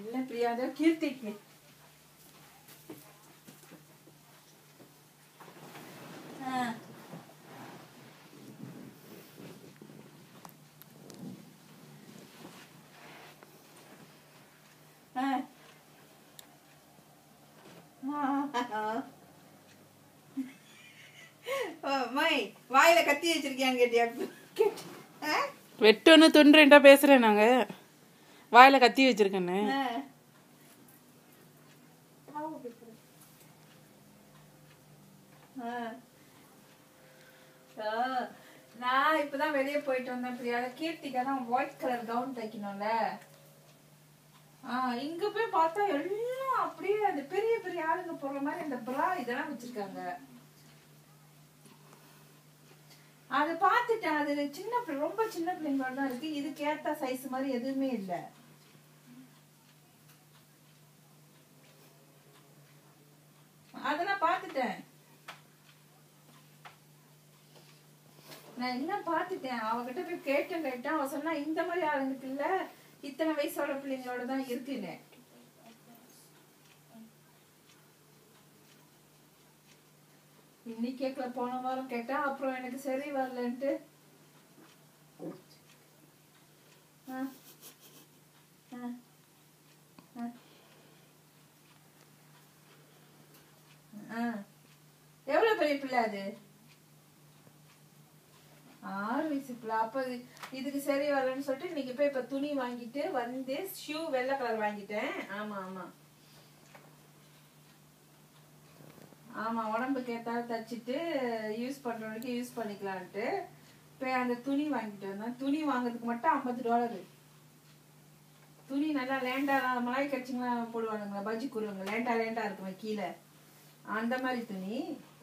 இல்ல பிரியா அதோ கீர்த்திக்கு ஆ. ஆ. ஆ. ஓ, மை வாயில கத்தி வச்சிருக்கியான்னு கேட்டியா கேட்டு ஆ? வெட்டுன்னு துண்டுன்ட்டா பேசுறேன் நாங்க வாயில கத்தி வச்சிருக்கேன்னு ஆ. ஆ. ஆ. நான் இப்பதான் வெளியே போயிட்டு வந்தேன் பிரியா கீர்த்திக்கா தான் ஒயிட் கலர் கவுன் தைக்கணும்ல ஆ இங்க போய் பார்த்தா எல்லாம் அப்படியே அந்த பெரிய பெரிய ஆளுங்க போடுற மாதிரி அந்த பிரா இதெல்லாம் வச்சிருக்காங்க அது பார்த்துட்டேன் அது சின்ன பிள்ளை ரொம்ப சின்ன பிள்ளைங்களோட தான் இருக்கு இதுக்கு ஏத்த சைஸ் மாதிரி எதுவுமே இல்லை அதெல்லாம் பார்த்துட்டேன் நான் எல்லாம் பார்த்துட்டேன் அவகிட்ட போய் கேட்டேன் கேட்டேன் அவ சொன்னா இந்த மாதிரி ஆளுங்களுக்கு இல்ல இத்தனை வயசோட பிள்ளைங்களோட தான் இருக்குன்னு இன்னைக்கு கேட்கல போன வாரம் கேட்டேன் அப்புறம் எனக்கு சரி வரலன்ட்டு ஆ. ஆ. ஆ. ஆ. எவ்வளவு பெரிய பிள்ளை அது ஆறு வயசு பிள்ளை அப்ப இது- இதுக்கு சரி வரலன்னு சொல்லிட்டு இன்னைக்கு போய் இப்ப துணி வாங்கிட்டு வந்து ஷூ வெள்ளை கலர் வாங்கிட்டேன் ஆமா ஆமா ஆமா உடம்புக்கு ஏத்தால தச்சுட்டு யூஸ் பண்றவனுக்கு யூஸ் பண்ணிக்கலான்ட்டு போய் அந்த துணி வாங்கிட்டு வந்தேன் துணி வாங்குறதுக்கு மட்டும் ஐம்பது டாலரு துணி நல்லா லேண்டா மலாய் கட்சிங்களாம் போடுவானுங்க பஜ்ஜி கூறுவாங்க லேண்டா லேண்டா இருக்குமே கீழே அந்த மாதிரி துணி